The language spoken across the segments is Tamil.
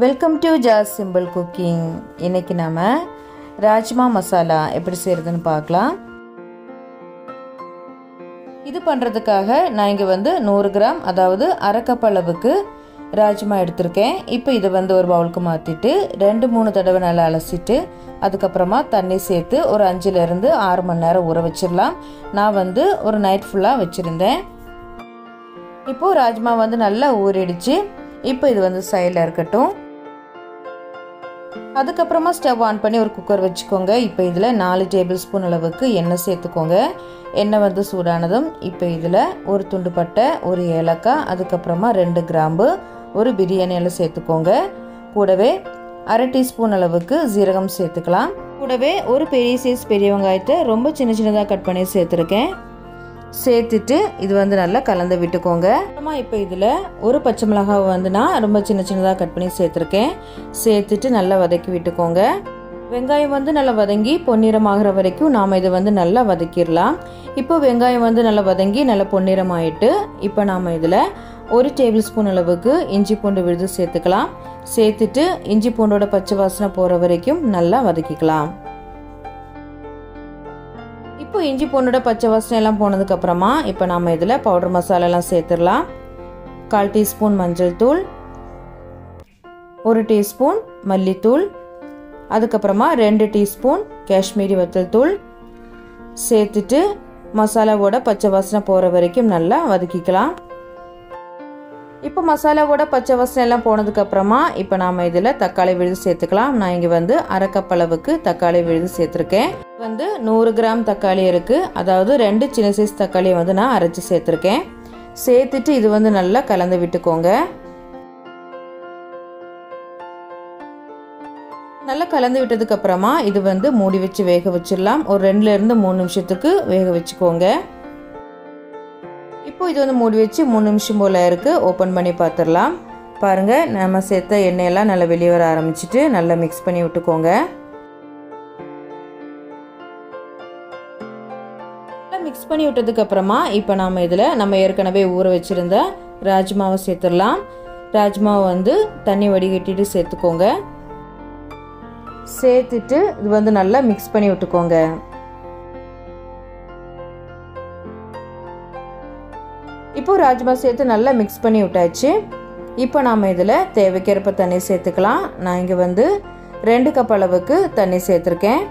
வெல்கம் டு ஜாஸ் சிம்பிள் குக்கிங் இன்னைக்கு நாம ராஜ்மா மசாலா எப்படி செய்கிறதுன்னு பார்க்கலாம் இது பண்ணுறதுக்காக நான் இங்கே வந்து நூறு கிராம் அதாவது அரை கப் அளவுக்கு ராஜ்மா எடுத்திருக்கேன் இப்போ இதை வந்து ஒரு பவுலுக்கு மாற்றிட்டு ரெண்டு மூணு தடவை நல்லா அலசிட்டு அதுக்கப்புறமா தண்ணி சேர்த்து ஒரு அஞ்சுலேருந்து ஆறு மணி நேரம் ஊற வச்சிடலாம் நான் வந்து ஒரு நைட் ஃபுல்லாக வச்சுருந்தேன் இப்போது ராஜ்மா வந்து நல்லா ஊறிடுச்சு இப்போ இது வந்து சைடில் இருக்கட்டும் அதுக்கப்புறமா ஸ்டவ் ஆன் பண்ணி ஒரு குக்கர் வச்சுக்கோங்க இப்போ இதில் நாலு டேபிள் ஸ்பூன் அளவுக்கு எண்ணெய் சேர்த்துக்கோங்க எண்ணெய் வந்து சூடானதும் இப்போ இதில் ஒரு துண்டு பட்டை ஒரு ஏலக்காய் அதுக்கப்புறமா ரெண்டு கிராம்பு ஒரு பிரியாணி எல்லாம் சேர்த்துக்கோங்க கூடவே அரை டீஸ்பூன் அளவுக்கு ஜீரகம் சேர்த்துக்கலாம் கூடவே ஒரு பெரிய சைஸ் பெரிய வெங்காயத்தை ரொம்ப சின்ன சின்னதாக கட் பண்ணி சேர்த்துருக்கேன் சேர்த்துட்டு இது வந்து நல்லா கலந்து விட்டுக்கோங்க அப்புறமா இப்போ இதில் ஒரு பச்சை மிளகாவை வந்து நான் ரொம்ப சின்ன சின்னதாக கட் பண்ணி சேர்த்துருக்கேன் சேர்த்துட்டு நல்லா வதக்கி விட்டுக்கோங்க வெங்காயம் வந்து நல்லா வதங்கி பொன்னிறமாகிற வரைக்கும் நாம் இதை வந்து நல்லா வதக்கிடலாம் இப்போ வெங்காயம் வந்து நல்லா வதங்கி நல்லா பொன்னிறம் ஆயிட்டு இப்போ நாம் இதில் ஒரு டேபிள் ஸ்பூன் அளவுக்கு இஞ்சி பூண்டு விழுது சேர்த்துக்கலாம் சேர்த்துட்டு இஞ்சி பூண்டோட பச்சை வாசனை போகிற வரைக்கும் நல்லா வதக்கிக்கலாம் இப்போ இஞ்சி பூண்டோட பச்சை வாசனை எல்லாம் போனதுக்கப்புறமா இப்போ நாம் இதில் பவுடர் மசாலாலாம் சேர்த்துடலாம் கால் டீஸ்பூன் மஞ்சள் தூள் ஒரு டீஸ்பூன் மல்லித்தூள் அதுக்கப்புறமா ரெண்டு டீஸ்பூன் காஷ்மீரி வத்தல் தூள் சேர்த்துட்டு மசாலாவோட பச்சை வாசனை போகிற வரைக்கும் நல்லா வதக்கிக்கலாம் இப்போ மசாலாவோட பச்சை வாசனை எல்லாம் போனதுக்கப்புறமா இப்போ நாம் இதில் தக்காளி விழுது சேர்த்துக்கலாம் நான் இங்கே வந்து அரை கப் அளவுக்கு தக்காளி விழுது சேர்த்துருக்கேன் வந்து நூறு கிராம் தக்காளி இருக்குது அதாவது ரெண்டு சின்ன சைஸ் தக்காளியை வந்து நான் அரைச்சி சேர்த்துருக்கேன் சேர்த்துட்டு இது வந்து நல்லா கலந்து விட்டுக்கோங்க நல்லா கலந்து விட்டதுக்கு அப்புறமா இது வந்து மூடி வச்சு வேக வச்சிடலாம் ஒரு ரெண்டுல இருந்து மூணு நிமிஷத்துக்கு வேக வச்சுக்கோங்க இப்போ இது வந்து மூடி வச்சு மூணு நிமிஷம் போல் இருக்குது ஓப்பன் பண்ணி பார்த்துடலாம் பாருங்கள் நம்ம சேர்த்த எண்ணெயெல்லாம் நல்லா வெளியே வர ஆரம்பிச்சிட்டு நல்லா மிக்ஸ் பண்ணி விட்டுக்கோங்க மிக்ஸ் பண்ணி விட்டதுக்கு அப்புறமா இப்போ நாம் இதில் நம்ம ஏற்கனவே ஊற வச்சுருந்த ராஜ்மாவை சேர்த்துடலாம் ராஜ்மாவை வந்து தண்ணி வடிகட்டிட்டு சேர்த்துக்கோங்க சேர்த்துட்டு இது வந்து நல்லா மிக்ஸ் பண்ணி விட்டுக்கோங்க இப்போ ராஜ்மா சேர்த்து நல்லா மிக்ஸ் பண்ணி விட்டாச்சு இப்போ நாம் இதில் தேவைக்கேற்ப தண்ணி சேர்த்துக்கலாம் நான் இங்கே வந்து ரெண்டு கப் அளவுக்கு தண்ணி சேர்த்துருக்கேன்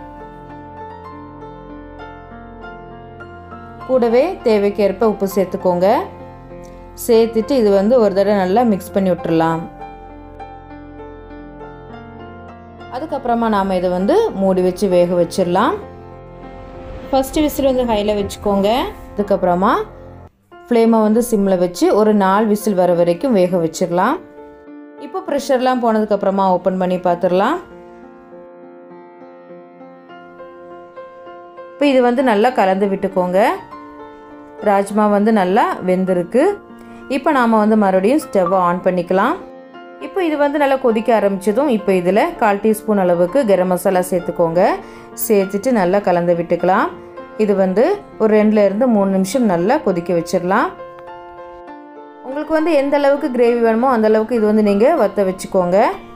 கூடவே தேவைக்கேற்ப உப்பு சேர்த்துக்கோங்க சேர்த்துட்டு இது வந்து ஒரு தடவை நல்லா மிக்ஸ் பண்ணி விட்டுறலாம் அதுக்கப்புறமா நாம் இதை வந்து மூடி வச்சு வேக வச்சிடலாம் ஃபஸ்ட்டு விசில் வந்து ஹையில் வச்சுக்கோங்க அதுக்கப்புறமா ஃப்ளேமை வந்து சிம்மில் வச்சு ஒரு நாலு விசில் வர வரைக்கும் வேக வச்சிடலாம் இப்போ ப்ரெஷர்லாம் போனதுக்கப்புறமா ஓப்பன் பண்ணி பார்த்துடலாம் இப்போ இது வந்து நல்லா கலந்து விட்டுக்கோங்க ராஜ்மா வந்து நல்லா வெந்திருக்கு இப்போ நாம் வந்து மறுபடியும் ஸ்டவ்வை ஆன் பண்ணிக்கலாம் இப்போ இது வந்து நல்லா கொதிக்க ஆரம்பித்ததும் இப்போ இதில் கால் டீஸ்பூன் அளவுக்கு கரம் மசாலா சேர்த்துக்கோங்க சேர்த்துட்டு நல்லா கலந்து விட்டுக்கலாம் இது வந்து ஒரு ரெண்டுலேருந்து மூணு நிமிஷம் நல்லா கொதிக்க வச்சிடலாம் உங்களுக்கு வந்து எந்த அளவுக்கு கிரேவி வேணுமோ அந்த அளவுக்கு இது வந்து நீங்கள் வற்ற வச்சுக்கோங்க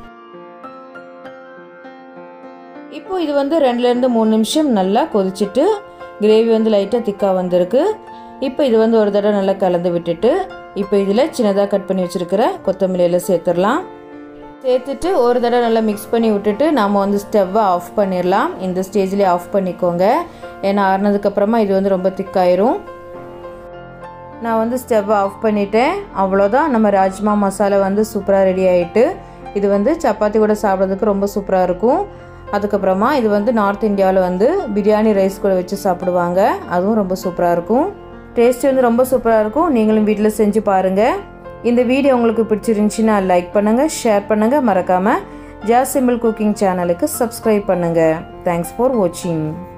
இப்போ இது வந்து ரெண்டுலேருந்து மூணு நிமிஷம் நல்லா கொதிச்சுட்டு கிரேவி வந்து லைட்டாக திக்காக வந்திருக்கு இப்போ இது வந்து ஒரு தடவை நல்லா கலந்து விட்டுட்டு இப்போ இதில் சின்னதாக கட் பண்ணி வச்சுருக்கிற கொத்தமல்லியில் சேர்த்துடலாம் சேர்த்துட்டு ஒரு தடவை நல்லா மிக்ஸ் பண்ணி விட்டுட்டு நாம் வந்து ஸ்டவ்வை ஆஃப் பண்ணிடலாம் இந்த ஸ்டேஜ்லேயே ஆஃப் பண்ணிக்கோங்க ஏன்னா ஆறுனதுக்கப்புறமா இது வந்து ரொம்ப திக்காயிரும் நான் வந்து ஸ்டவ்வை ஆஃப் பண்ணிட்டேன் அவ்வளோதான் நம்ம ராஜ்மா மசாலா வந்து சூப்பராக ரெடி ஆகிட்டு இது வந்து சப்பாத்தி கூட சாப்பிட்றதுக்கு ரொம்ப சூப்பராக இருக்கும் அதுக்கப்புறமா இது வந்து நார்த் இந்தியாவில் வந்து பிரியாணி ரைஸ் கூட வச்சு சாப்பிடுவாங்க அதுவும் ரொம்ப சூப்பராக இருக்கும் டேஸ்ட் வந்து ரொம்ப சூப்பராக இருக்கும் நீங்களும் வீட்டில் செஞ்சு பாருங்கள் இந்த வீடியோ உங்களுக்கு பிடிச்சிருந்துச்சின்னா லைக் பண்ணுங்கள் ஷேர் பண்ணுங்கள் மறக்காமல் ஜாஸ் சிம்பிள் குக்கிங் சேனலுக்கு சப்ஸ்கிரைப் பண்ணுங்கள் தேங்க்ஸ் ஃபார் வாட்சிங்